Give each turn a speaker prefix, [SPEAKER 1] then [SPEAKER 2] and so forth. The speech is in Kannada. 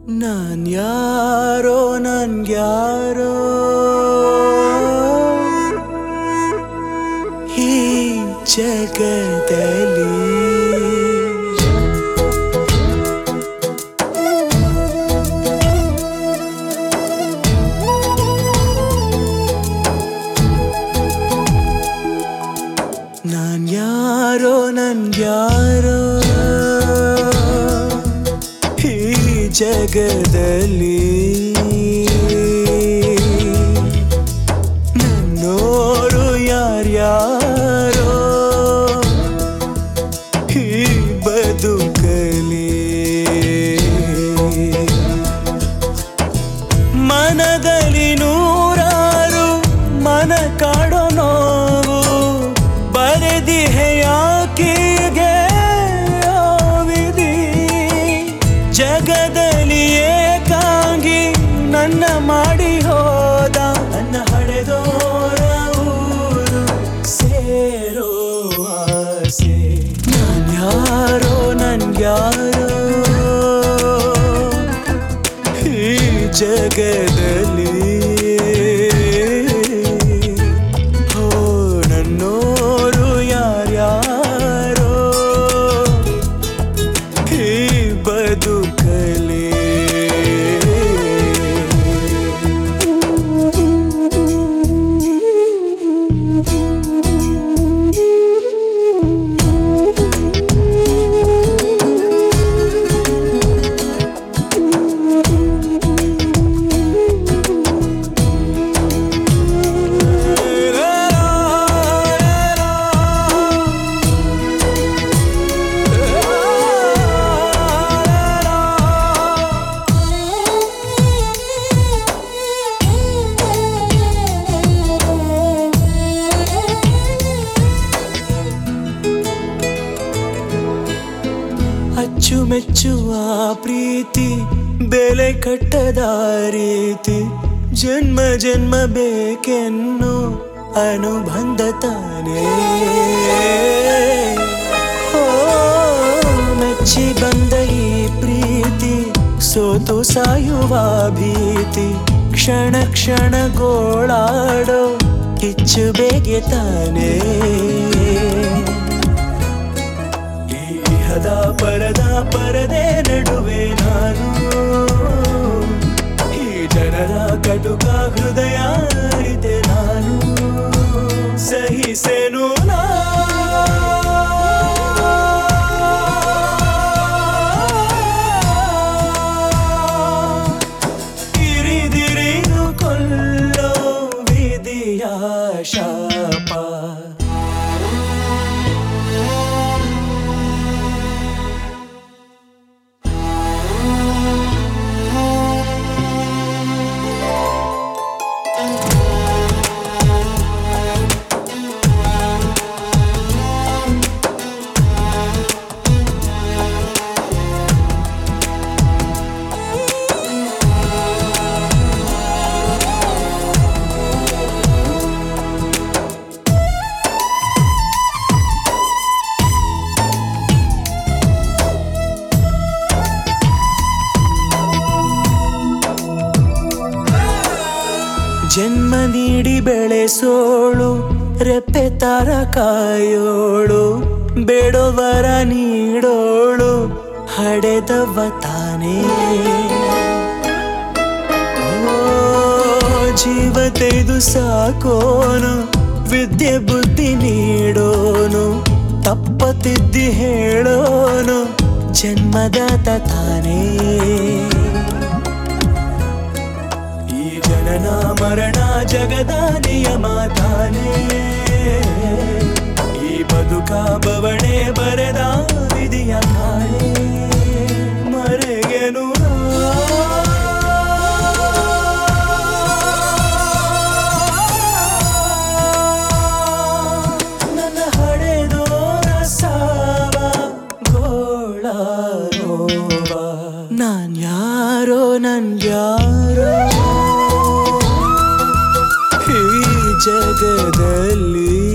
[SPEAKER 1] ನಾನ್ ಯಾರೋ ನನ್ಗ್ಯಾರೋ ಈ ಜಗದಲ್ಲಿ ನಾನ್ ಯಾರೋ ನನ್ಗ್ಯಾರೋ ಈ ಜಗದಲ್ಲಿ ನನ್ನೋರು ಯಾರ್ಯಾರೋ ಈ ಬದುಕಲಿ ಮನದಲ್ಲಿ ನೂರಾರು ಮನ ಕಾಡೋ ನೋವು ಬರೆದಿಹೆ ಯಾಕೀಗೆ ವಿಧಿ ಜಗದಲ್ಲಿ ಏಕಾಂಗಿ ನನ್ನ ಮಾಡಿ ಹೋದ ನನ್ನ ಹಡೆದೋರ ಊರು ಸೇರೋ ಆಸೆ ನಾನ್ ಯಾರೋ ನನ್ಗ್ಯಾರೋ ಈ ಜಗದಲ್ಲಿ ಹೋ ನನ್ನೋರು ಯಾರ್ಯಾರೋ ಈ ಬದುಕಲಿ ಅಚ್ಚುಮೆಚ್ಚುವ ಪ್ರೀತಿ ಬೆಲೆ ಕಟ್ಟದ ರೀತಿ ಜನ್ಮ ಜನ್ಮ ಬೇಕೆನ್ನು ಅನುಬಂಧ ತಾನೇ ಓ, ಮೆಚ್ಚಿ ಬಂದ ಈ ಪ್ರೀತಿ ಸೋತು ಸಾಯುವ ಭೀತಿ ಕ್ಷಣ ಕ್ಷಣ ಗೋಳಾಡೋ ಕಿಚ್ಚು ಬೇಗೆ ತಾನೇ ಈ ಇಹದ ಪರದ ಪರದೆ ನಡುವೆ ನಾನು ಈ ಜನರ ಕಟುಕ ಹೃದಯ ಅರಿತೆ ನಾನು ಸಹಿಸೆನು ನಾ. ಇರಿದಿರಿದು ಕೊಲ್ಲೋ ವಿಧಿಯ ಶಾಪ ಜನ್ಮ ನೀಡಿ ಬೆಳೆಸೋಳು ರೆಪ್ಪೆ ತರ ಕಾಯೋಳು ಬೇಡೋವರ ನೀಡೋಳು ಹಡೆದವ ತಾನೇ ಓ, ಜೀವ ತೆಗೆದು ಸಾಕೋನು ವಿದ್ಯೆ ಬುದ್ಧಿ ನೀಡೋನು ತಪ್ಪ ತಿದ್ದಿ ಹೇಳೋನು ಜನ್ಮದಾತ ತಾನೇ ಈ ಜನನ ಮರಣ ಜಗದ ನಿಯಮ ತಾನೇ ಈ ಬದುಕ ಬವಣೆ ಬರೆದ ವಿಧಿಯ ಕಾಣೆ ಮರೆಗೆನು ನನ್ನ ಹಡೆದೋರ ಸಾವ ಗೋಳ ನೋವ ನಾನ್ ಯಾರೋ ನನ್ಗ್ಯಾರೋ ಈ ಜಗದಲ್ಲಿ